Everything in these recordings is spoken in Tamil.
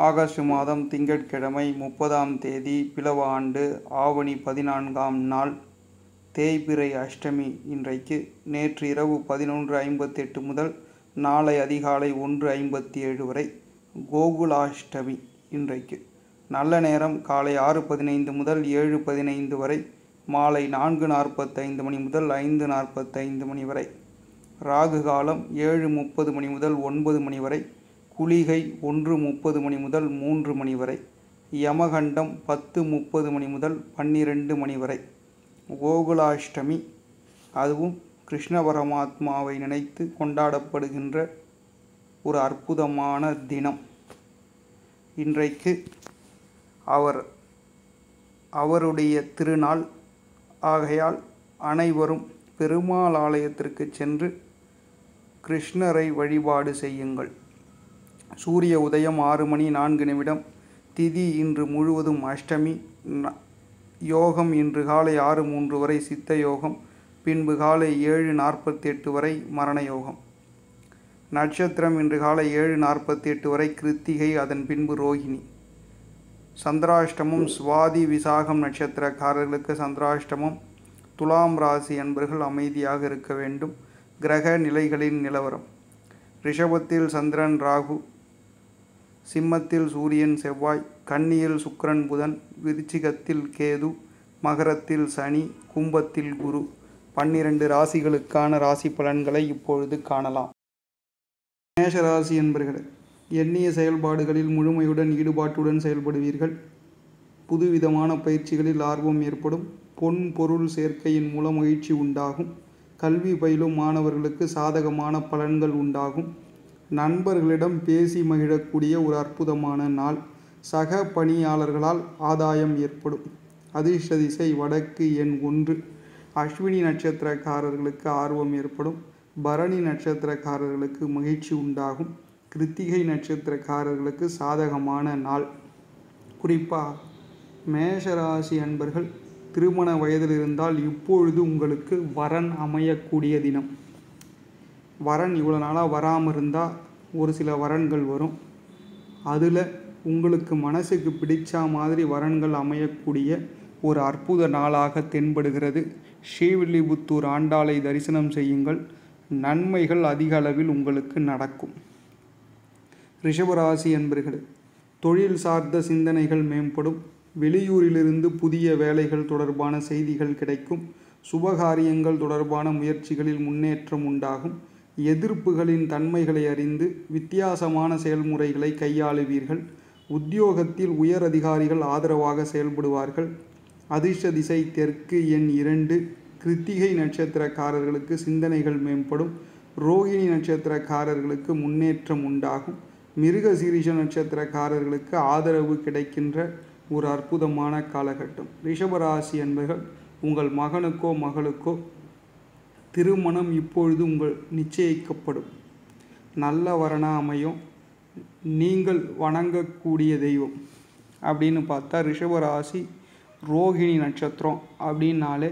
ஆகஸ்ட் மாதம் திங்கட்கிழமை முப்பதாம் தேதி பிலவ ஆண்டு ஆவணி பதினான்காம் நாள் தேய்பிறை அஷ்டமி இன்றைக்கு நேற்று இரவு பதினொன்று ஐம்பத்தெட்டு முதல் நாளை அதிகாலை ஒன்று ஐம்பத்தி ஏழு வரை கோகுலாஷ்டமி இன்றைக்கு நல்ல நேரம் காலை ஆறு பதினைந்து முதல் ஏழு பதினைந்து வரை மாலை நான்கு நாற்பத்தைந்து மணி முதல் ஐந்து நாற்பத்தைந்து மணி வரை ராகு காலம் ஏழு முப்பது மணி முதல் ஒன்பது மணி வரை குளிகை ஒன்று முப்பது மணி முதல் மூன்று மணி வரை யமகண்டம் பத்து முப்பது மணி முதல் பன்னிரெண்டு மணி வரை கோகுலாஷ்டமி அதுவும் கிருஷ்ண பரமாத்மாவை நினைத்து கொண்டாடப்படுகின்ற ஒரு அற்புதமான தினம் இன்றைக்கு அவர் அவருடைய திருநாள் ஆகையால் அனைவரும் பெருமாள் ஆலயத்திற்கு சென்று கிருஷ்ணரை வழிபாடு செய்யுங்கள் சூரிய உதயம் ஆறு மணி நான்கு நிமிடம் திதி இன்று முழுவதும் அஷ்டமி ந- யோகம் இன்று காலை ஆறு மூன்று வரை சித்த யோகம் பின்பு காலை ஏழு நாற்பத்தி எட்டு வரை மரண யோகம் நட்சத்திரம் இன்று காலை ஏழு நாற்பத்தி எட்டு வரை கிருத்திகை அதன் பின்பு ரோஹிணி சந்திராஷ்டமம் சுவாதி விசாகம் நட்சத்திரக்காரர்களுக்கு சந்திராஷ்டமம் துலாம் ராசி அன்பர்கள் அமைதியாக இருக்க வேண்டும் கிரக நிலைகளின் நிலவரம் ரிஷபத்தில் சந்திரன் ராகு சிம்மத்தில் சூரியன் செவ்வாய் கன்னியில் சுக்கிரன் புதன் விருச்சிகத்தில் கேது மகரத்தில் சனி கும்பத்தில் குரு பன்னிரண்டு ராசிகளுக்கான ராசி பலன்களை இப்பொழுது காணலாம் மேஷராசி என்பர்களே எண்ணிய செயல்பாடுகளில் முழுமையுடன் ஈடுபாட்டுடன் செயல்படுவீர்கள் புதுவிதமான பயிற்சிகளில் ஆர்வம் ஏற்படும் பொன் பொருள் சேர்க்கையின் மூலம் மகிழ்ச்சி உண்டாகும் கல்வி பயிலும் மாணவர்களுக்கு சாதகமான பலன்கள் உண்டாகும் நண்பர்களிடம் பேசி மகிழக்கூடிய ஒரு அற்புதமான நாள் சக பணியாளர்களால் ஆதாயம் ஏற்படும் அதிர்ஷ்ட திசை வடக்கு எண் ஒன்று அஸ்வினி நட்சத்திரக்காரர்களுக்கு ஆர்வம் ஏற்படும் பரணி நட்சத்திரக்காரர்களுக்கு மகிழ்ச்சி உண்டாகும் கிருத்திகை நட்சத்திரக்காரர்களுக்கு சாதகமான நாள் குறிப்பாக மேஷராசி அன்பர்கள் திருமண வயதில் இருந்தால் இப்பொழுது உங்களுக்கு வரன் அமையக்கூடிய தினம் வரன் இவ்வளோ நாளாக வராமல் இருந்தால் ஒரு சில வரன்கள் வரும் அதில் உங்களுக்கு மனசுக்கு பிடிச்ச மாதிரி வரன்கள் அமையக்கூடிய ஒரு அற்புத நாளாக தென்படுகிறது ஸ்ரீவில்லிபுத்தூர் ஆண்டாளை தரிசனம் செய்யுங்கள் நன்மைகள் அதிக அளவில் உங்களுக்கு நடக்கும் ரிஷபராசி என்பர்களே தொழில் சார்ந்த சிந்தனைகள் மேம்படும் வெளியூரிலிருந்து புதிய வேலைகள் தொடர்பான செய்திகள் கிடைக்கும் சுபகாரியங்கள் தொடர்பான முயற்சிகளில் முன்னேற்றம் உண்டாகும் எதிர்ப்புகளின் தன்மைகளை அறிந்து வித்தியாசமான செயல்முறைகளை கையாளுவீர்கள் உத்தியோகத்தில் உயர் அதிகாரிகள் ஆதரவாக செயல்படுவார்கள் அதிர்ஷ்ட திசை தெற்கு எண் இரண்டு கிருத்திகை நட்சத்திரக்காரர்களுக்கு சிந்தனைகள் மேம்படும் ரோகிணி நட்சத்திரக்காரர்களுக்கு முன்னேற்றம் உண்டாகும் மிருக சீரிஷ நட்சத்திரக்காரர்களுக்கு ஆதரவு கிடைக்கின்ற ஒரு அற்புதமான காலகட்டம் ரிஷபராசி என்பர்கள் உங்கள் மகனுக்கோ மகளுக்கோ திருமணம் இப்பொழுது உங்கள் நிச்சயிக்கப்படும் நல்ல வரனா அமையும் நீங்கள் வணங்கக்கூடிய தெய்வம் அப்படின்னு பார்த்தா ரிஷபராசி ரோகிணி நட்சத்திரம் அப்படின்னாலே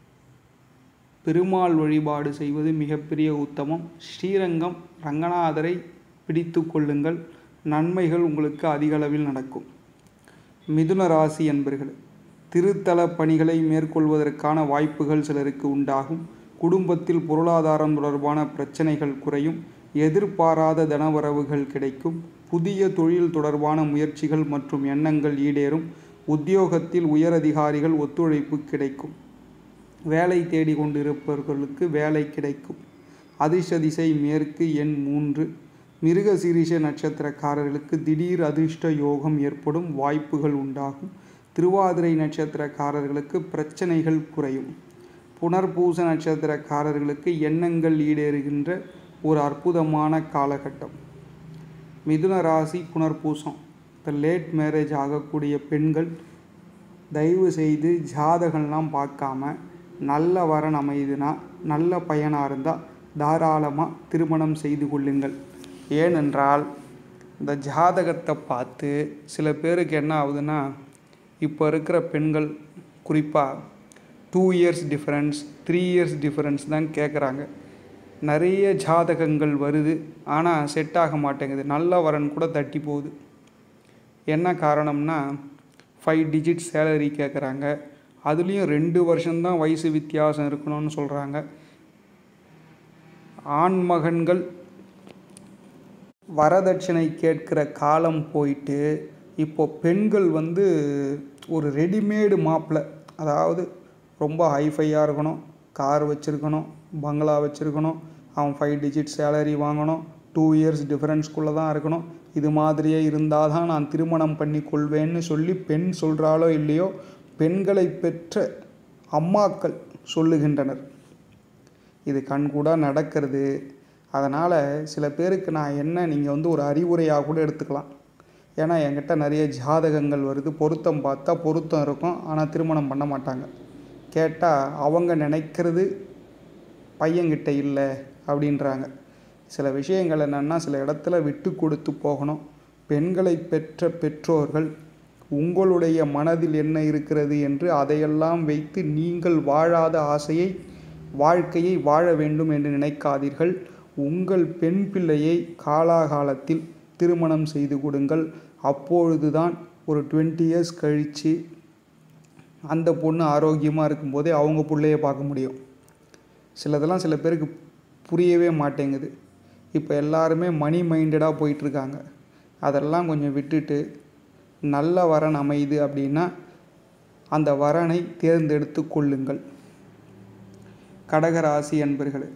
பெருமாள் வழிபாடு செய்வது மிகப்பெரிய உத்தமம் ஸ்ரீரங்கம் ரங்கநாதரை பிடித்து கொள்ளுங்கள் நன்மைகள் உங்களுக்கு அதிக அளவில் நடக்கும் மிதுன ராசி என்பர்கள் திருத்தல பணிகளை மேற்கொள்வதற்கான வாய்ப்புகள் சிலருக்கு உண்டாகும் குடும்பத்தில் பொருளாதாரம் தொடர்பான பிரச்சனைகள் குறையும் எதிர்பாராத தனவரவுகள் கிடைக்கும் புதிய தொழில் தொடர்பான முயற்சிகள் மற்றும் எண்ணங்கள் ஈடேறும் உத்தியோகத்தில் உயரதிகாரிகள் ஒத்துழைப்பு கிடைக்கும் வேலை தேடி கொண்டிருப்பவர்களுக்கு வேலை கிடைக்கும் அதிர்ஷ்ட திசை மேற்கு எண் மூன்று மிருக சீரிஷ நட்சத்திரக்காரர்களுக்கு திடீர் அதிர்ஷ்ட யோகம் ஏற்படும் வாய்ப்புகள் உண்டாகும் திருவாதிரை நட்சத்திரக்காரர்களுக்கு பிரச்சனைகள் குறையும் புனர்பூச நட்சத்திரக்காரர்களுக்கு எண்ணங்கள் ஈடேறுகின்ற ஒரு அற்புதமான காலகட்டம் மிதுன ராசி புனர்பூசம் இப்போ லேட் மேரேஜ் ஆகக்கூடிய பெண்கள் தயவு செய்து ஜாதகம்லாம் பார்க்காம நல்ல வரன் அமையுதுன்னா நல்ல பையனாக இருந்தால் தாராளமாக திருமணம் செய்து கொள்ளுங்கள் ஏனென்றால் இந்த ஜாதகத்தை பார்த்து சில பேருக்கு என்ன ஆகுதுன்னா இப்போ இருக்கிற பெண்கள் குறிப்பாக two years difference three years difference தான் கேட்குறாங்க நிறைய ஜாதகங்கள் வருது ஆனால் செட் ஆக மாட்டேங்குது நல்ல வரன் கூட தட்டி போகுது என்ன காரணம்னா ஃபைவ் டிஜிட் சேலரி கேட்குறாங்க அதுலேயும் ரெண்டு வருஷம்தான் வயசு வித்தியாசம் இருக்கணும்னு சொல்கிறாங்க ஆண்மகன்கள் வரதட்சணை கேட்குற காலம் போயிட்டு இப்போ பெண்கள் வந்து ஒரு ரெடிமேடு மாப்பிள்ளை அதாவது ரொம்ப ஹைஃபையாக இருக்கணும் கார் வச்சுருக்கணும் பங்களா வச்சுருக்கணும் அவன் ஃபைவ் டிஜிட் சேலரி வாங்கணும் டூ இயர்ஸ் டிஃப்ரென்ஸ்குள்ளே தான் இருக்கணும் இது மாதிரியே இருந்தால் தான் நான் திருமணம் பண்ணி கொள்வேன்னு சொல்லி பெண் சொல்கிறாளோ இல்லையோ பெண்களை பெற்ற அம்மாக்கள் சொல்லுகின்றனர் இது கண்கூடாக நடக்கிறது அதனால் சில பேருக்கு நான் என்ன நீங்கள் வந்து ஒரு அறிவுரையாக கூட எடுத்துக்கலாம் ஏன்னா என்கிட்ட நிறைய ஜாதகங்கள் வருது பொருத்தம் பார்த்தா பொருத்தம் இருக்கும் ஆனால் திருமணம் பண்ண மாட்டாங்க கேட்டால் அவங்க நினைக்கிறது பையன்கிட்ட இல்லை அப்படின்றாங்க சில விஷயங்கள் என்னென்னா சில இடத்துல விட்டு கொடுத்து போகணும் பெண்களை பெற்ற பெற்றோர்கள் உங்களுடைய மனதில் என்ன இருக்கிறது என்று அதையெல்லாம் வைத்து நீங்கள் வாழாத ஆசையை வாழ்க்கையை வாழ வேண்டும் என்று நினைக்காதீர்கள் உங்கள் பெண் பிள்ளையை காலாகாலத்தில் திருமணம் செய்து கொடுங்கள் அப்பொழுதுதான் ஒரு டுவெண்ட்டி இயர்ஸ் கழித்து அந்த பொண்ணு ஆரோக்கியமாக இருக்கும்போதே அவங்க பிள்ளைய பார்க்க முடியும் சிலதெல்லாம் சில பேருக்கு புரியவே மாட்டேங்குது இப்போ எல்லாருமே மணி மைண்டடாக போயிட்டுருக்காங்க அதெல்லாம் கொஞ்சம் விட்டுட்டு நல்ல வரன் அமையுது அப்படின்னா அந்த வரனை தேர்ந்தெடுத்து கொள்ளுங்கள் கடகராசி அன்பர்களே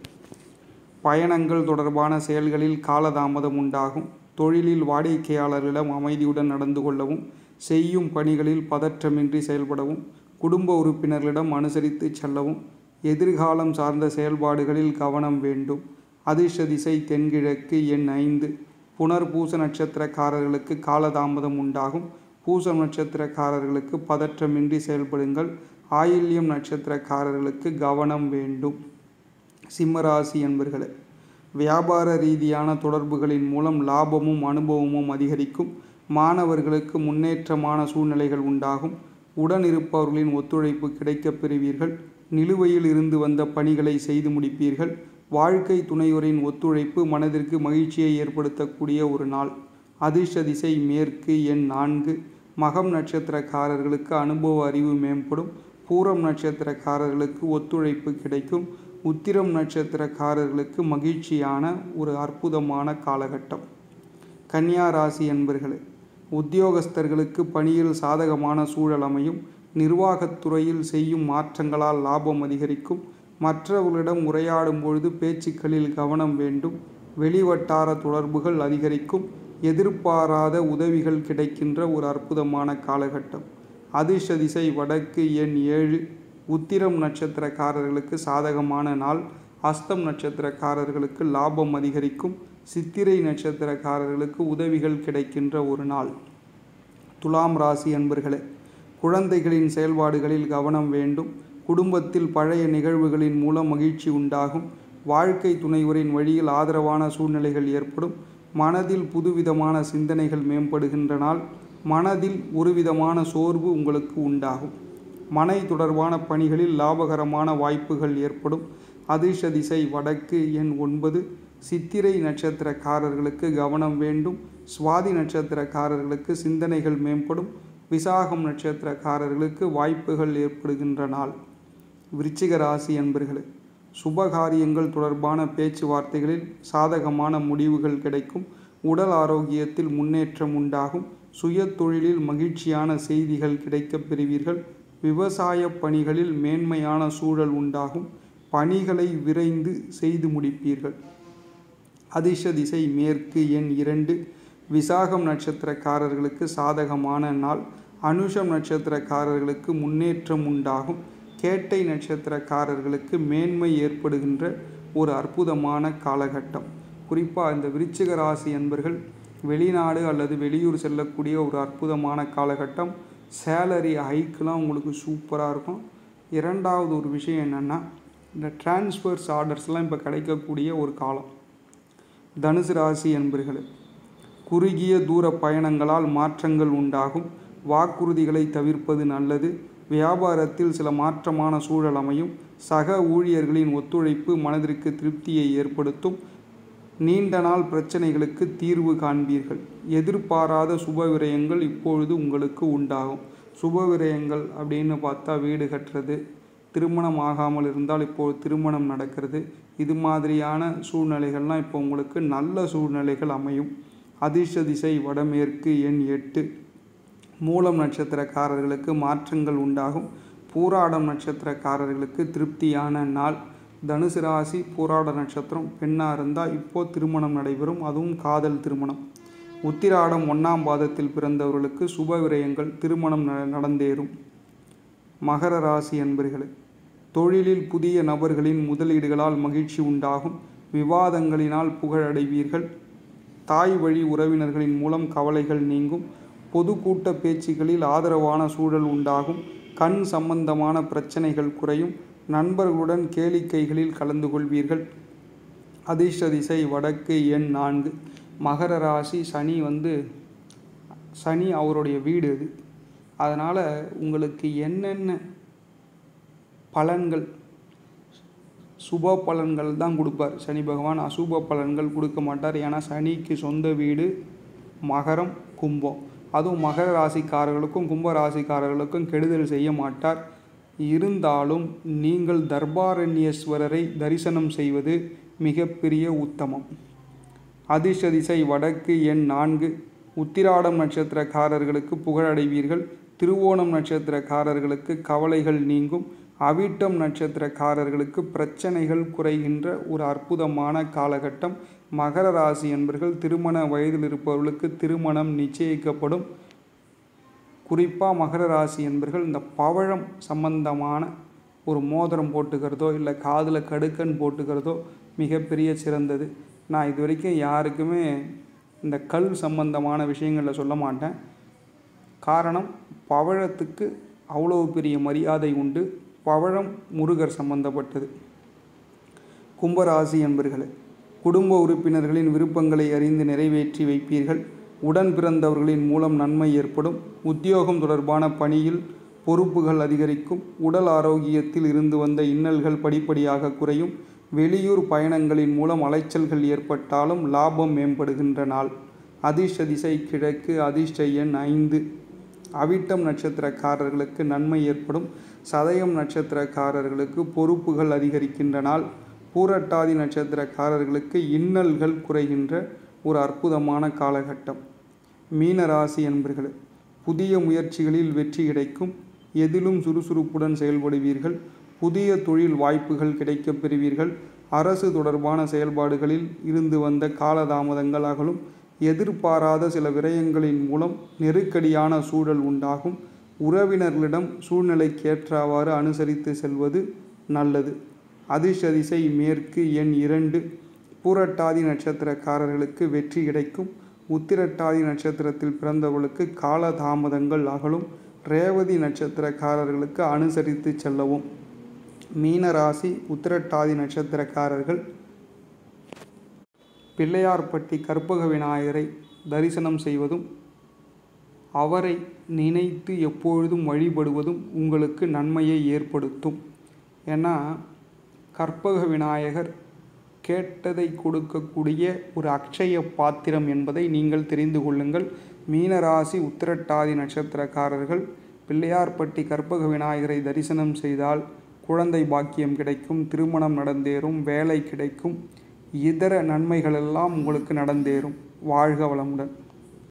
பயணங்கள் தொடர்பான செயல்களில் காலதாமதம் உண்டாகும் தொழிலில் வாடிக்கையாளர்களிடம் அமைதியுடன் நடந்து கொள்ளவும் செய்யும் பணிகளில் பதற்றமின்றி செயல்படவும் குடும்ப உறுப்பினர்களிடம் அனுசரித்து செல்லவும் எதிர்காலம் சார்ந்த செயல்பாடுகளில் கவனம் வேண்டும் அதிர்ஷ்ட திசை தென்கிழக்கு எண் ஐந்து புனர் பூச நட்சத்திரக்காரர்களுக்கு காலதாமதம் உண்டாகும் பூசம் நட்சத்திரக்காரர்களுக்கு பதற்றமின்றி செயல்படுங்கள் ஆயில்யம் நட்சத்திரக்காரர்களுக்கு கவனம் வேண்டும் சிம்மராசி என்பர்களே வியாபார ரீதியான தொடர்புகளின் மூலம் லாபமும் அனுபவமும் அதிகரிக்கும் மாணவர்களுக்கு முன்னேற்றமான சூழ்நிலைகள் உண்டாகும் உடன் இருப்பவர்களின் ஒத்துழைப்பு கிடைக்கப் பெறுவீர்கள் நிலுவையில் இருந்து வந்த பணிகளை செய்து முடிப்பீர்கள் வாழ்க்கை துணையோரின் ஒத்துழைப்பு மனதிற்கு மகிழ்ச்சியை ஏற்படுத்தக்கூடிய ஒரு நாள் அதிர்ஷ்ட திசை மேற்கு எண் நான்கு மகம் நட்சத்திரக்காரர்களுக்கு அனுபவ அறிவு மேம்படும் பூரம் நட்சத்திரக்காரர்களுக்கு ஒத்துழைப்பு கிடைக்கும் உத்திரம் நட்சத்திரக்காரர்களுக்கு மகிழ்ச்சியான ஒரு அற்புதமான காலகட்டம் கன்னியா ராசி என்பர்களே உத்தியோகஸ்தர்களுக்கு பணியில் சாதகமான சூழல் அமையும் நிர்வாகத்துறையில் செய்யும் மாற்றங்களால் லாபம் அதிகரிக்கும் மற்றவர்களிடம் உரையாடும் பொழுது பேச்சுக்களில் கவனம் வேண்டும் வெளிவட்டார தொடர்புகள் அதிகரிக்கும் எதிர்பாராத உதவிகள் கிடைக்கின்ற ஒரு அற்புதமான காலகட்டம் அதிர்ஷ்ட திசை வடக்கு எண் ஏழு உத்திரம் நட்சத்திரக்காரர்களுக்கு சாதகமான நாள் அஸ்தம் நட்சத்திரக்காரர்களுக்கு லாபம் அதிகரிக்கும் சித்திரை நட்சத்திரக்காரர்களுக்கு உதவிகள் கிடைக்கின்ற ஒரு நாள் துலாம் ராசி அன்பர்களே குழந்தைகளின் செயல்பாடுகளில் கவனம் வேண்டும் குடும்பத்தில் பழைய நிகழ்வுகளின் மூலம் மகிழ்ச்சி உண்டாகும் வாழ்க்கை துணைவரின் வழியில் ஆதரவான சூழ்நிலைகள் ஏற்படும் மனதில் புதுவிதமான சிந்தனைகள் மேம்படுகின்ற நாள் மனதில் ஒருவிதமான சோர்வு உங்களுக்கு உண்டாகும் மனை தொடர்பான பணிகளில் லாபகரமான வாய்ப்புகள் ஏற்படும் அதிர்ஷ்ட திசை வடக்கு எண் ஒன்பது சித்திரை நட்சத்திரக்காரர்களுக்கு கவனம் வேண்டும் சுவாதி நட்சத்திரக்காரர்களுக்கு சிந்தனைகள் மேம்படும் விசாகம் நட்சத்திரக்காரர்களுக்கு வாய்ப்புகள் ஏற்படுகின்ற நாள் விருச்சிக ராசி என்பர்களே சுபகாரியங்கள் தொடர்பான பேச்சுவார்த்தைகளில் சாதகமான முடிவுகள் கிடைக்கும் உடல் ஆரோக்கியத்தில் முன்னேற்றம் உண்டாகும் சுய தொழிலில் மகிழ்ச்சியான செய்திகள் கிடைக்கப் பெறுவீர்கள் விவசாய பணிகளில் மேன்மையான சூழல் உண்டாகும் பணிகளை விரைந்து செய்து முடிப்பீர்கள் அதிர்ஷ்ட திசை மேற்கு எண் இரண்டு விசாகம் நட்சத்திரக்காரர்களுக்கு சாதகமான நாள் அனுஷம் நட்சத்திரக்காரர்களுக்கு முன்னேற்றம் உண்டாகும் கேட்டை நட்சத்திரக்காரர்களுக்கு மேன்மை ஏற்படுகின்ற ஒரு அற்புதமான காலகட்டம் குறிப்பாக இந்த விருச்சிக ராசி என்பர்கள் வெளிநாடு அல்லது வெளியூர் செல்லக்கூடிய ஒரு அற்புதமான காலகட்டம் சேலரி ஹைக்கெலாம் உங்களுக்கு சூப்பராக இருக்கும் இரண்டாவது ஒரு விஷயம் என்னென்னா இந்த டிரான்ஸ்ஃபர்ஸ் ஆர்டர்ஸ்லாம் இப்போ கிடைக்கக்கூடிய ஒரு காலம் தனுசு ராசி என்பர்களே குறுகிய தூர பயணங்களால் மாற்றங்கள் உண்டாகும் வாக்குறுதிகளை தவிர்ப்பது நல்லது வியாபாரத்தில் சில மாற்றமான சூழல் அமையும் சக ஊழியர்களின் ஒத்துழைப்பு மனதிற்கு திருப்தியை ஏற்படுத்தும் நீண்ட நாள் பிரச்சனைகளுக்கு தீர்வு காண்பீர்கள் எதிர்பாராத சுப விரயங்கள் இப்பொழுது உங்களுக்கு உண்டாகும் சுப விரயங்கள் அப்படின்னு பார்த்தா வீடு கட்டுறது திருமணம் ஆகாமல் இருந்தால் இப்போது திருமணம் நடக்கிறது இது மாதிரியான சூழ்நிலைகள்லாம் இப்போ உங்களுக்கு நல்ல சூழ்நிலைகள் அமையும் அதிர்ஷ்ட திசை வடமேற்கு எண் எட்டு மூலம் நட்சத்திரக்காரர்களுக்கு மாற்றங்கள் உண்டாகும் பூராடம் நட்சத்திரக்காரர்களுக்கு திருப்தியான நாள் தனுசு ராசி பூராட நட்சத்திரம் பெண்ணாக இருந்தால் இப்போது திருமணம் நடைபெறும் அதுவும் காதல் திருமணம் உத்திராடம் ஒன்றாம் பாதத்தில் பிறந்தவர்களுக்கு சுப விரயங்கள் திருமணம் ந நடந்தேறும் மகர ராசி என்பர்களே தொழிலில் புதிய நபர்களின் முதலீடுகளால் மகிழ்ச்சி உண்டாகும் விவாதங்களினால் புகழடைவீர்கள் தாய் வழி உறவினர்களின் மூலம் கவலைகள் நீங்கும் பொதுக்கூட்ட பேச்சுகளில் ஆதரவான சூழல் உண்டாகும் கண் சம்பந்தமான பிரச்சனைகள் குறையும் நண்பர்களுடன் கேளிக்கைகளில் கலந்து கொள்வீர்கள் அதிர்ஷ்ட திசை வடக்கு எண் நான்கு மகர ராசி சனி வந்து சனி அவருடைய வீடு அது அதனால் உங்களுக்கு என்னென்ன பலன்கள் சுப பலன்கள் தான் கொடுப்பார் சனி பகவான் அசுப பலன்கள் கொடுக்க மாட்டார் ஏன்னா சனிக்கு சொந்த வீடு மகரம் கும்பம் அதுவும் மகர ராசிக்காரர்களுக்கும் கும்ப ராசிக்காரர்களுக்கும் கெடுதல் செய்ய மாட்டார் இருந்தாலும் நீங்கள் தர்பாரண்யேஸ்வரரை தரிசனம் செய்வது மிகப்பெரிய உத்தமம் அதிர்ஷ்ட திசை வடக்கு எண் நான்கு உத்திராடம் நட்சத்திரக்காரர்களுக்கு புகழடைவீர்கள் திருவோணம் நட்சத்திரக்காரர்களுக்கு கவலைகள் நீங்கும் அவிட்டம் நட்சத்திரக்காரர்களுக்கு பிரச்சனைகள் குறைகின்ற ஒரு அற்புதமான காலகட்டம் மகர ராசி என்பர்கள் திருமண வயதில் இருப்பவர்களுக்கு திருமணம் நிச்சயிக்கப்படும் குறிப்பாக மகர ராசி என்பர்கள் இந்த பவழம் சம்பந்தமான ஒரு மோதிரம் போட்டுக்கிறதோ இல்லை காதில் கடுக்கன் போட்டுக்கிறதோ மிகப்பெரிய சிறந்தது நான் இது வரைக்கும் யாருக்குமே இந்த கல் சம்பந்தமான விஷயங்களில் சொல்ல மாட்டேன் காரணம் பவழத்துக்கு அவ்வளோ பெரிய மரியாதை உண்டு பவழம் முருகர் சம்பந்தப்பட்டது கும்பராசி என்பர்களே குடும்ப உறுப்பினர்களின் விருப்பங்களை அறிந்து நிறைவேற்றி வைப்பீர்கள் உடன் பிறந்தவர்களின் மூலம் நன்மை ஏற்படும் உத்தியோகம் தொடர்பான பணியில் பொறுப்புகள் அதிகரிக்கும் உடல் ஆரோக்கியத்தில் இருந்து வந்த இன்னல்கள் படிப்படியாக குறையும் வெளியூர் பயணங்களின் மூலம் அலைச்சல்கள் ஏற்பட்டாலும் லாபம் மேம்படுகின்ற நாள் அதிர்ஷ்ட திசை கிழக்கு அதிர்ஷ்ட எண் ஐந்து அவிட்டம் நட்சத்திரக்காரர்களுக்கு நன்மை ஏற்படும் சதயம் நட்சத்திரக்காரர்களுக்கு பொறுப்புகள் அதிகரிக்கின்ற நாள் பூரட்டாதி நட்சத்திரக்காரர்களுக்கு இன்னல்கள் குறைகின்ற ஒரு அற்புதமான காலகட்டம் மீன ராசி என்பர்களே புதிய முயற்சிகளில் வெற்றி கிடைக்கும் எதிலும் சுறுசுறுப்புடன் செயல்படுவீர்கள் புதிய தொழில் வாய்ப்புகள் கிடைக்கப் பெறுவீர்கள் அரசு தொடர்பான செயல்பாடுகளில் இருந்து வந்த காலதாமதங்கள் அகலும் எதிர்பாராத சில விரயங்களின் மூலம் நெருக்கடியான சூழல் உண்டாகும் உறவினர்களிடம் சூழ்நிலைக்கேற்றவாறு அனுசரித்து செல்வது நல்லது அதிர்ஷ்ட திசை மேற்கு எண் இரண்டு பூரட்டாதி நட்சத்திரக்காரர்களுக்கு வெற்றி கிடைக்கும் உத்திரட்டாதி நட்சத்திரத்தில் பிறந்தவர்களுக்கு காலதாமதங்கள் அகலும் ரேவதி நட்சத்திரக்காரர்களுக்கு அனுசரித்து செல்லவும் மீன ராசி உத்திரட்டாதி நட்சத்திரக்காரர்கள் பிள்ளையார்பட்டி கற்பக விநாயகரை தரிசனம் செய்வதும் அவரை நினைத்து எப்பொழுதும் வழிபடுவதும் உங்களுக்கு நன்மையை ஏற்படுத்தும் ஏன்னா கற்பக விநாயகர் கேட்டதை கொடுக்கக்கூடிய ஒரு அக்ஷய பாத்திரம் என்பதை நீங்கள் தெரிந்து கொள்ளுங்கள் மீனராசி உத்திரட்டாதி நட்சத்திரக்காரர்கள் பிள்ளையார்பட்டி கற்பக விநாயகரை தரிசனம் செய்தால் குழந்தை பாக்கியம் கிடைக்கும் திருமணம் நடந்தேறும் வேலை கிடைக்கும் இதர நன்மைகளெல்லாம் உங்களுக்கு நடந்தேறும் வாழ்க வளமுடன்